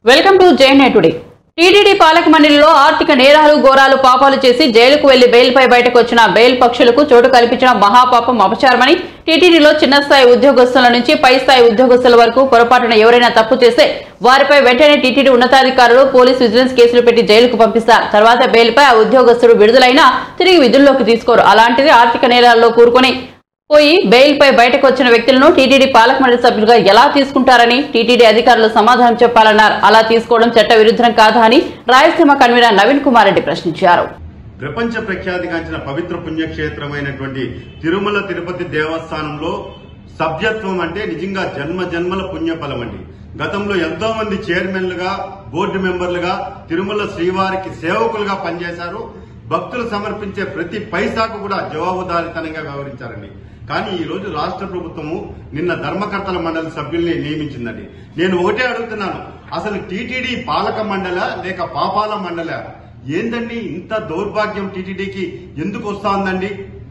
Welcome to Jain today TTD పాలక మండలిలో ఆర్థిక నేరాలు ఘోరాలు పాపాలు చేసి జైలుకు వెళ్లి బెయిల్పై బయటకు వచ్చిన బెయిల్ పక్షులకు చోటు కల్పించిన మహాపాపం అపచారమని టీటీడీలో చిన్న స్థాయి ఉద్యోగస్తుల నుంచి పై స్థాయి ఉద్యోగస్తుల వరకు పొరపాటున ఎవరైనా తప్పు చేస్తే వారిపై వెంటనే టీటీడీ ఉన్నతాధికారులు పోలీస్ విజిలెన్స్ కేసులు పెట్టి జైలుకు పంపిస్తారు తర్వాత బెయిల్పై ఆ ఉద్యోగస్తుడు విడుదలైనా తిరిగి విధుల్లోకి తీసుకోరు అలాంటిది ఆర్థిక నేరాల్లో కూరుకొని పోయి బెయిల్ పై బయటకు వచ్చిన వ్యక్తులను టీటీడీ పాలక మండలి సభ్యులుగా ఎలా తీసుకుంటారని టీటీడీ అధికారులు సమాధానం చెప్పాలన్నారు అలా తీసుకోవడం చట్ట విరుద్ధం కాదా అని రాయలసీమ కన్వీనర్ నవీన్ కుమార్ రెడ్డి ప్రశ్నించారు ప్రపంచ ప్రఖ్యాతిగాంచిన పవిత్ర పుణ్యక్షేత్రమైనటువంటి తిరుమల తిరుపతి దేవస్థానంలో సభ్యత్వం అంటే నిజంగా జన్మ జన్మల పుణ్యఫలం అండి గతంలో ఎంతో మంది చైర్మన్లుగా బోర్డు మెంబర్లుగా తిరుమల శ్రీవారికి సేవకులుగా పనిచేశారు భక్తులు సమర్పించే ప్రతి పైసాకు కూడా జవాబుదారితనంగా వ్యవహరించారండి కానీ ఈ రోజు రాష్ట్ర ప్రభుత్వము నిన్న ధర్మకర్తల మండలి సభ్యుల్ని నియమించిందండి నేను ఒకటే అడుగుతున్నాను అసలు టీటీడీ పాలక మండల లేక పాపాల మండల ఏందండి ఇంత దౌర్భాగ్యం టీటీడీకి ఎందుకు వస్తా ఉందండి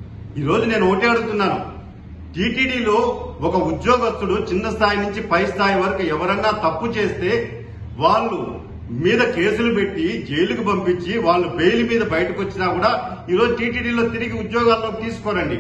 ఈ రోజు నేను ఒకటే అడుగుతున్నాను టీటీడీలో ఒక ఉద్యోగస్తుడు చిన్న స్థాయి నుంచి పై స్థాయి వరకు ఎవరన్నా తప్పు చేస్తే వాళ్ళు మీద కేసులు పెట్టి జైలుకు పంపించి వాళ్ళు బెయిల్ మీద బయటకు వచ్చినా కూడా ఈరోజు టీటీడీలో తిరిగి ఉద్యోగాల్లోకి తీసుకోరండి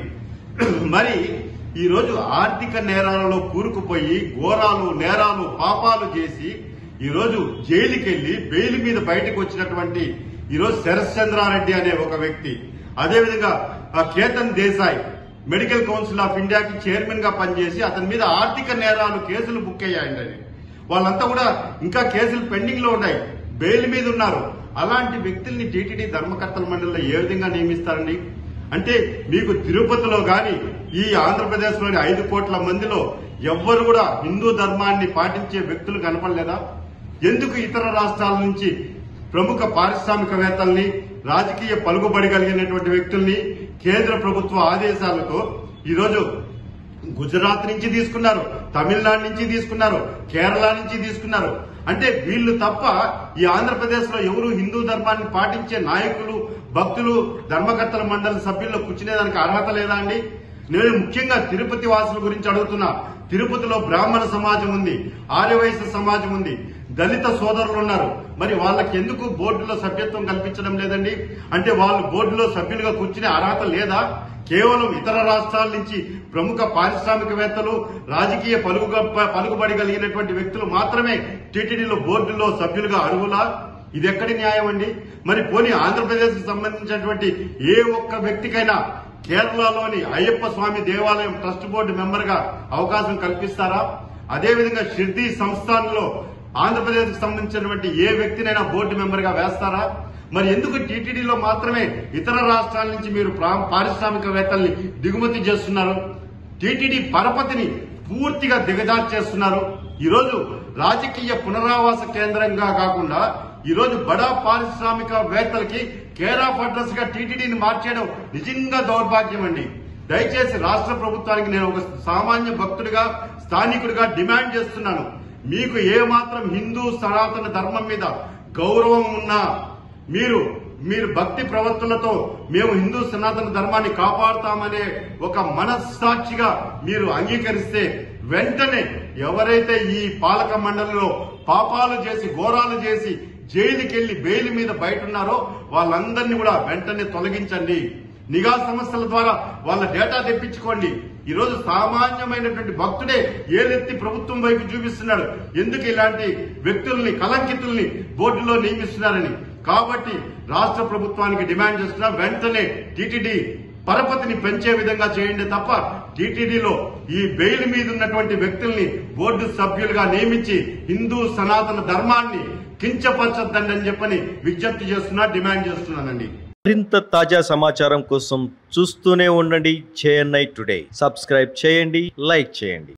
మరి ఈ రోజు ఆర్థిక నేరాలలో కూరుకుపోయి ఘోరాలు నేరాలు పాపాలు చేసి ఈ రోజు జైలుకి వెళ్లి బెయిల్ మీద బయటకు వచ్చినటువంటి ఈ రోజు శరత్ చంద్రారెడ్డి అనే ఒక వ్యక్తి అదేవిధంగా ఆ Ketan Desai medical council of ఇండియాకి చైర్మన్ గా పనిచేసి అతని మీద ఆర్థిక నేరాలు కేసులు బుక్ అయ్యాయండి అది. వాళ్ళంతా కూడా ఇంకా కేసులు పెండింగ్ లో ఉన్నాయి బెయిల్ మీద ఉన్నారు అలాంటి వ్యక్తుల్ని టీటీడీ ధర్మకర్తల మండలిలో ఏ విధంగా నియమిస్తారండి అంటే మీకు తిరుపతిలో గాని ఈ ఆంధ్రప్రదేశ్ లోని ఐదు కోట్ల మందిలో ఎవ్వరు కూడా హిందూ ధర్మాన్ని పాటించే వ్యక్తులు కనపడలేదా ఎందుకు ఇతర రాష్ట్రాల నుంచి ప్రముఖ పారిశ్రామికవేత్తల్ని రాజకీయ పలుకుబడి కలిగినటువంటి వ్యక్తుల్ని కేంద్ర ప్రభుత్వ ఆదేశాలతో ఈరోజు గుజరాత్ నుంచి తీసుకున్నారు తమిళనాడు నుంచి తీసుకున్నారు కేరళ నుంచి తీసుకున్నారు అంటే వీళ్ళు తప్ప ఈ ఆంధ్రప్రదేశ్ లో ఎవరు హిందూ ధర్మాన్ని పాటించే నాయకులు భక్తులు ధర్మకర్తల మండలి సభ్యుల్లో కూర్చునేదానికి అర్హత లేదా అండి నేను ముఖ్యంగా తిరుపతి వాసుల గురించి అడుగుతున్నా తిరుపతిలో బ్రాహ్మణ సమాజం ఉంది ఆర్యవైశ్య సమాజం ఉంది దళిత సోదరులు ఉన్నారు మరి వాళ్ళకి ఎందుకు బోర్డులో సభ్యత్వం కల్పించడం లేదండి అంటే వాళ్ళు బోర్డులో సభ్యులుగా కూర్చునే అర్హత లేదా కేవలం ఇతర రాష్ట్రాల నుంచి ప్రముఖ పారిశ్రామికవేత్తలు రాజకీయ పలుకుగ పలుకుబడి కలిగినటువంటి వ్యక్తులు మాత్రమే టీటీడీలో బోర్డులో సభ్యులుగా అర్హులా ఇది ఎక్కడి న్యాయం అండి మరి పోనీ ఆంధ్రప్రదేశ్ కి సంబంధించినటువంటి ఏ ఒక్క వ్యక్తికైనా కేరళలోని అయ్యప్ప స్వామి దేవాలయం ట్రస్ట్ బోర్డు మెంబర్ గా అవకాశం కల్పిస్తారా అదేవిధంగా షిర్దీ సంస్థానంలో ఆంధ్రప్రదేశ్ కి సంబంధించినటువంటి ఏ వ్యక్తినైనా బోర్డు మెంబర్ గా వేస్తారా మరి ఎందుకు టీటీడీలో మాత్రమే ఇతర రాష్ట్రాల నుంచి మీరు ప్రా- పారిశ్రామికవేత్తల్ని దిగుమతి చేస్తున్నారు టీటీడీ పరపతిని పూర్తిగా దిగజార్చేస్తున్నారు ఈరోజు రాజకీయ పునరావాస కేంద్రంగా కాకుండా ఈరోజు బడా పారిశ్రామికవేత్తలకి కేర్ ఆఫ్ అడ్రస్ గా టీటీడీని మార్చేయడం నిజంగా దౌర్భాగ్యం అండి దయచేసి రాష్ట్ర ప్రభుత్వానికి నేను ఒక సామాన్య భక్తుడిగా స్థానికుడిగా డిమాండ్ చేస్తున్నాను మీకు ఏ మాత్రం హిందూ సనాతన ధర్మం మీద గౌరవం ఉన్నా మీరు మీరు భక్తి ప్రవర్తనలతో మేము హిందూ సనాతన ధర్మాన్ని కాపాడుతామనే ఒక మనస్సాక్షిగా మీరు అంగీకరిస్తే వెంటనే ఎవరైతే ఈ పాలక మండలిలో పాపాలు చేసి ఘోరాలు చేసి జైలుకి వెళ్లి బెయిల్ మీద బయట ఉన్నారో వాళ్ళందరినీ కూడా వెంటనే తొలగించండి నిఘా సంస్థల ద్వారా వాళ్ళ డేటా తెప్పించుకోండి ఈ రోజు సామాన్యమైనటువంటి భక్తుడే ఏలెత్తి ప్రభుత్వం వైపు చూపిస్తున్నాడు ఎందుకు ఇలాంటి వ్యక్తుల్ని కలంకితుల్ని బోర్డులో నియమిస్తున్నారని కాబట్టి రాష్ట్ర ప్రభుత్వానికి డిమాండ్ చేస్తున్నా వెంటనే టీటీడీ పరపతిని పెంచే విధంగా చేయండి తప్ప టీటీడీలో ఈ బెయిల్ మీద ఉన్నటువంటి వ్యక్తుల్ని బోర్డు సభ్యులుగా నియమించి హిందూ సనాతన ధర్మాన్ని కించపరచద్దండి అని చెప్పని విజ్ఞప్తి చేస్తున్నా డిమాండ్ చేస్తున్నానండి మరింత తాజా సమాచారం కోసం చూస్తూనే ఉండండి చేఎన్ఐ టుడే సబ్స్క్రైబ్ చేయండి లైక్ చేయండి